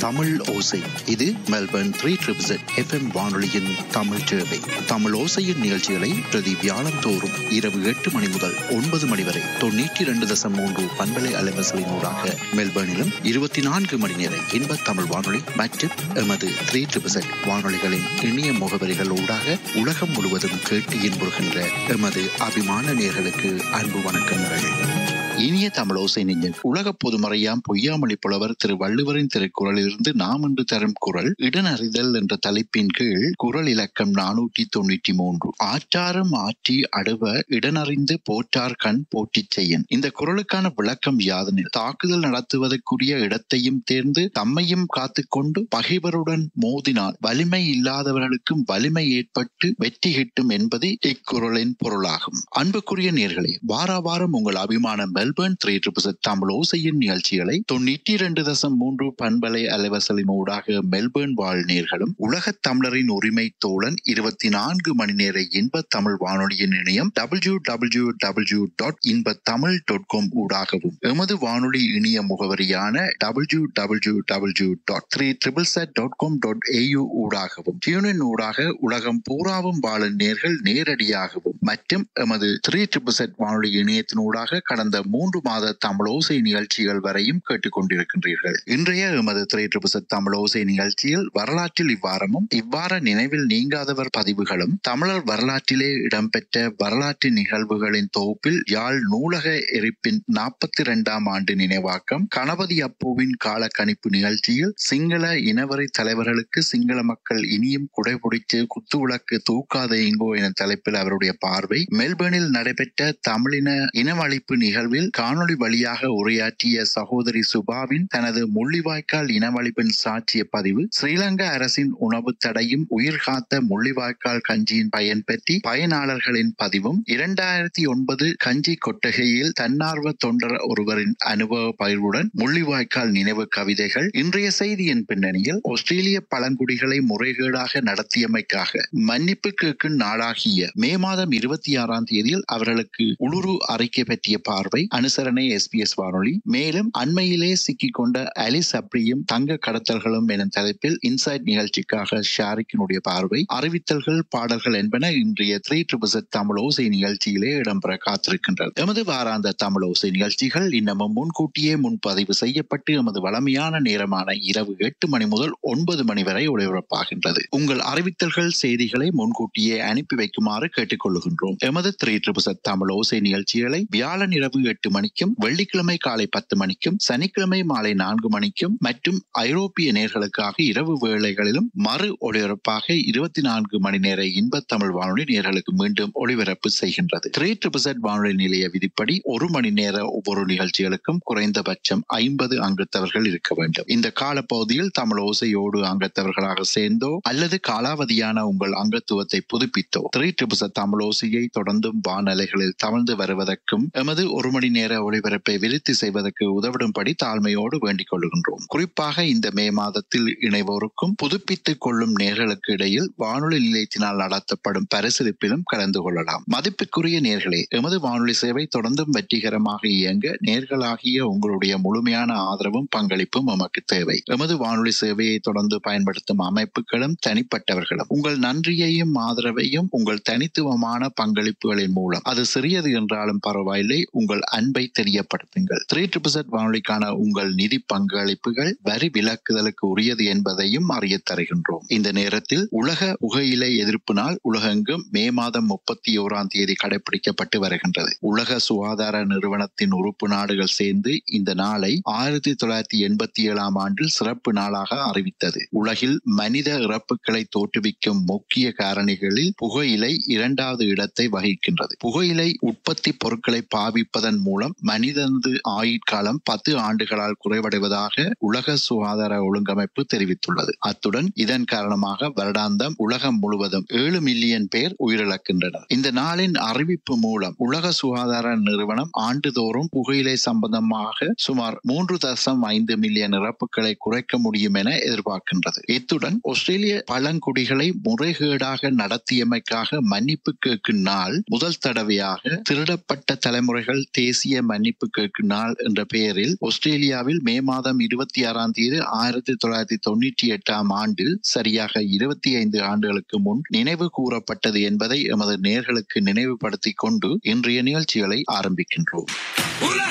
தமிழ் ஓசை இது Melbourne three triple FM வானொலியின் தமிழ் சேவை தமிழ் ஓசையின் நிகழ்ச்சிகளை பிரதி வியாழம் தோறும் இரவு எட்டு மணி முதல் ஒன்பது மணி வரை தொண்ணூற்றி இரண்டு தசம் மூன்று பண்பலை அலைவசலினூடாக மெல்பர்னிலும் இருபத்தி நான்கு மணி நேர இன்ப தமிழ் வானொலி மற்றும் எமது த்ரீ ட்ரிபிள் வானொலிகளின் இணைய முகவரிகள் ஊடாக உலகம் முழுவதும் கேட்டு இன்புறுகின்ற எமது அபிமான நேர்களுக்கு அன்பு வணக்கங்கள் இனிய தமிழோசை நெஞ்சல் உலக பொதுமறையாம் பொய்யாமொழி புலவர் திரு வள்ளுவரின் திருக்குறளிலிருந்து நாம் இன்று தரும் குரல் இடனறிதல் என்ற தலைப்பின் கீழ் குரல் இலக்கம் நானூற்றி தொண்ணூற்றி மூன்று ஆற்றாரும் ஆற்றி அடுவ இடனறிந்து போற்றார் கண் போற்றிச் செய்யன் இந்த குரலுக்கான விளக்கம் யாதெனில் தாக்குதல் நடத்துவதற்குரிய இடத்தையும் தேர்ந்து தம்மையும் காத்துக்கொண்டு பகைவருடன் மோதினால் வலிமை இல்லாதவர்களுக்கும் வலிமை ஏற்பட்டு வெற்றி கிட்டும் என்பது இக்குறளின் பொருளாகும் அன்புக்குரிய நேர்களே வார வாரம் உங்கள் அபிமானம் மெல்பர்ன் த்ரீ ட்ரிபிள் தமிழ் ஓசையின் நிகழ்ச்சிகளை தொண்ணூற்றி இரண்டு தசம் மூன்று பண்பலை அலைவசலின் ஊடாக மெல்பர்ன் வாழ் நேர்களும் உலக தமிழரின் உரிமை தோழன் இருபத்தி நான்கு மணி நேர இன்ப தமிழ் வானொலியின் இணையம் டபிள்யூ டபிள்யூ டபிள்யூ டாட் இன்ப தமிழ் டாட் காம் ஊடாகவும் எமது வானொலி இணைய முகவரியான W W W dot three triple Z dot com dot AU ஊடாகவும் டியூனின் ஊடாக உலகம் பூராவும் வாழும் நேர்கள் நேரடியாகவும் மற்றும் எமது த்ரீ ட்ரிபிள் செட் வானொலி இணையத்தினூடாக கடந்த மூன்று மாத தமிழோசை நிகழ்ச்சிகள் வரையும் கேட்டுக்கொண்டிருக்கின்றீர்கள் இன்றைய எமது த்ரீ ட்ரிபிள் தமிழோசை நிகழ்ச்சியில் வரலாற்றில் இவ்வாரமும் இவ்வார நினைவில் நீங்காதவர் பதிவுகளும் தமிழர் வரலாற்றிலே இடம்பெற்ற வரலாற்று நிகழ்வுகளின் தொகுப்பில் யாழ் நூலக எரிப்பின் நாற்பத்தி இரண்டாம் ஆண்டு நினைவாக்கம் கணபதி அப்புவின் கால கணிப்பு நிகழ்ச்சியில் சிங்கள இனவரை தலைவர்களுக்கு சிங்கள மக்கள் இனியும் குடைபிடித்து குத்துவிளக்கு தூக்காத இங்கோ என தலைப்பில் அவருடைய பார்வை மெல்பர்னில் நடைபெற்ற தமிழின இனவழிப்பு நிகழ்வில் காணொளி வழியாக உரையாற்றிய சகோதரி சுபாவின் தனது முள்ளிவாய்க்கால் இனவழிப்பின் சாட்சிய பதிவு ஸ்ரீலங்கா அரசின் உணவு தடையும் உயிர் காத்த முள்ளிவாய்க்கால் கஞ்சியின் பயன் பற்றி பயனாளர்களின் பதிவும் இரண்டாயிரத்தி ஒன்பது கஞ்சி கொட்டகையில் தன்னார்வ தொண்டர் ஒருவரின் அனுபவ பயிர்வுடன் முள்ளிவாய்க்கால் நினைவு கவிதைகள் இன்றைய செய்தியின் பின்னணியில் ஆஸ்திரேலிய பழங்குடிகளை முறைகேடாக நடத்தியமைக்காக மன்னிப்பு கேட்கும் நாளாகிய மே மாதம் இருபத்தி ஆறாம் தேதியில் அவர்களுக்கு உளுரு அறிக்கை பற்றிய பார்வை அனுசரணை எஸ்பிஎஸ் வானொலி மேலும் அண்மையிலே சிக்கிக் கொண்ட அலிஸ் அப்ரியும் தங்க கடத்தல்களும் எனும் தலைப்பில் இன்சைட் நிகழ்ச்சிக்காக ஷாரிக்கினுடைய பார்வை அறிவித்தல்கள் பாடல்கள் என்பன இன்றைய த்ரீ ட்ரிபிள் தமிழ் ஓசை நிகழ்ச்சியிலே இடம்பெற காத்திருக்கின்றது எமது வாராந்த தமிழ் ஓசை நிகழ்ச்சிகள் இன்னமும் முன்கூட்டியே முன்பதிவு செய்யப்பட்டு எமது வளமையான நேரமான இரவு எட்டு மணி முதல் ஒன்பது மணி வரை ஒளிபரப்பாகின்றது உங்கள் அறிவித்தல்கள் செய்திகளை முன்கூட்டியே அனுப்பி வைக்குமாறு கேட்டுக்கொள்ளுகின்றோம் எமது த்ரீ ட்ரிபிள் தமிழ் ஓசை நிகழ்ச்சிகளை வியாழன் இரவு எட்டு மணிக்கும் வெள்ளிக்கிழமை காலை பத்து மணிக்கும் சனிக்கிழமை மாலை நான்கு மணிக்கும் மற்றும் ஐரோப்பிய நேர்களுக்காக இரவு வேளைகளிலும் மறு ஒளிபரப்பாக இருபத்தி நான்கு மணி நேர இன்ப தமிழ் வானொலி நேர்களுக்கு மீண்டும் ஒளிபரப்பு செய்கின்றது த்ரீ ட்ரிபிள் வானொலி நிலைய விதிப்படி ஒரு மணி நேர ஒவ்வொரு நிகழ்ச்சிகளுக்கும் குறைந்தபட்சம் ஐம்பது அங்கத்தவர்கள் இருக்க வேண்டும் இந்த காலப்பகுதியில் தமிழ் ஓசையோடு அங்கத்தவர்களாக சேர்ந்தோ அல்லது காலாவதியான உங்கள் அங்கத்துவத்தை புதுப்பித்தோ த்ரீ ட்ரிபிள் தமிழ் ஓசையை தொடர்ந்தும் வானலைகளில் தவழ்ந்து வருவதற்கும் எமது ஒரு மணி நேர ஒளிபரப்பை விருத்தி செய்வதற்கு உதவிடும்படி தாழ்மையோடு வேண்டிக் கொள்கின்றோம் குறிப்பாக இந்த மே மாதத்தில் இணைவோருக்கும் புதுப்பித்துக் கொள்ளும் நேர்களுக்கு இடையில் வானொலி நிலையத்தினால் நடத்தப்படும் பரிசீலிப்பிலும் கலந்து கொள்ளலாம் மதிப்புக்குரிய நேர்களே எமது வானொலி சேவை தொடர்ந்தும் வெற்றிகரமாக இயங்க நேர்களாகிய உங்களுடைய முழுமையான ஆதரவும் பங்களிப்பும் எமக்கு தேவை எமது வானொலி சேவையை தொடர்ந்து பயன்படுத்தும் அமைப்புகளும் தனிப்பட்டவர்களும் உங்கள் நன்றியையும் ஆதரவையும் உங்கள் தனித்துவமான பங்களிப்புகளின் மூலம் அது சிறியது என்றாலும் பரவாயில்லை உங்கள் அன்பை தெரியப்படுத்துங்கள் த்ரீ ட்ரிபிள் வானொலிக்கான உங்கள் நிதி பங்களிப்புகள் வரி விலக்குதலுக்கு உரியது என்பதையும் அறிய தருகின்றோம் இந்த நேரத்தில் உலக புகையிலை எதிர்ப்பு நாள் உலகெங்கும் மே மாதம் முப்பத்தி ஓராம் தேதி கடைபிடிக்கப்பட்டு வருகின்றது உலக சுகாதார நிறுவனத்தின் உறுப்பு நாடுகள் சேர்ந்து இந்த நாளை ஆயிரத்தி தொள்ளாயிரத்தி எண்பத்தி ஏழாம் ஆண்டில் சிறப்பு நாளாக அறிவித்தது உலகில் மனித இறப்புகளை தோற்றுவிக்கும் முக்கிய காரணிகளில் புகையிலை இரண்டாவது இடத்தை வகிக்கின்றது புகையிலை உற்பத்தி பொருட்களை பாவிப்பதன் மூலம் மனிதனது ஆயுட்காலம் பத்து ஆண்டுகளால் குறைவடைவதாக உலக சுகாதார ஒழுங்கமைப்பு தெரிவித்துள்ளது அத்துடன் இதன் காரணமாக வருடாந்தம் உலகம் முழுவதும் ஏழு மில்லியன் பேர் உயிரிழக்கின்றனர் இந்த நாளின் அறிவிப்பு மூலம் உலக சுகாதார நிறுவனம் ஆண்டுதோறும் புகையிலை சம்பந்தமாக சுமார் மூன்று தசம் ஐந்து மில்லியன் இறப்புகளை குறைக்க முடியும் என எதிர்பார்க்கின்றது இத்துடன் ஆஸ்திரேலிய பழங்குடிகளை முறைகேடாக நடத்தியமைக்காக மன்னிப்பு கேட்கும் நாள் முதல் தடவையாக திருடப்பட்ட தலைமுறைகள் தேசிய தேசிய மன்னிப்பு கேட்கும் நாள் என்ற பெயரில் ஆஸ்திரேலியாவில் மே மாதம் இருபத்தி ஆறாம் தேதி ஆயிரத்தி தொள்ளாயிரத்தி தொண்ணூற்றி எட்டாம் ஆண்டில் சரியாக இருபத்தி ஐந்து ஆண்டுகளுக்கு முன் நினைவு கூறப்பட்டது என்பதை எமது நேர்களுக்கு நினைவுபடுத்திக் கொண்டு இன்றைய நிகழ்ச்சிகளை ஆரம்பிக்கின்றோம்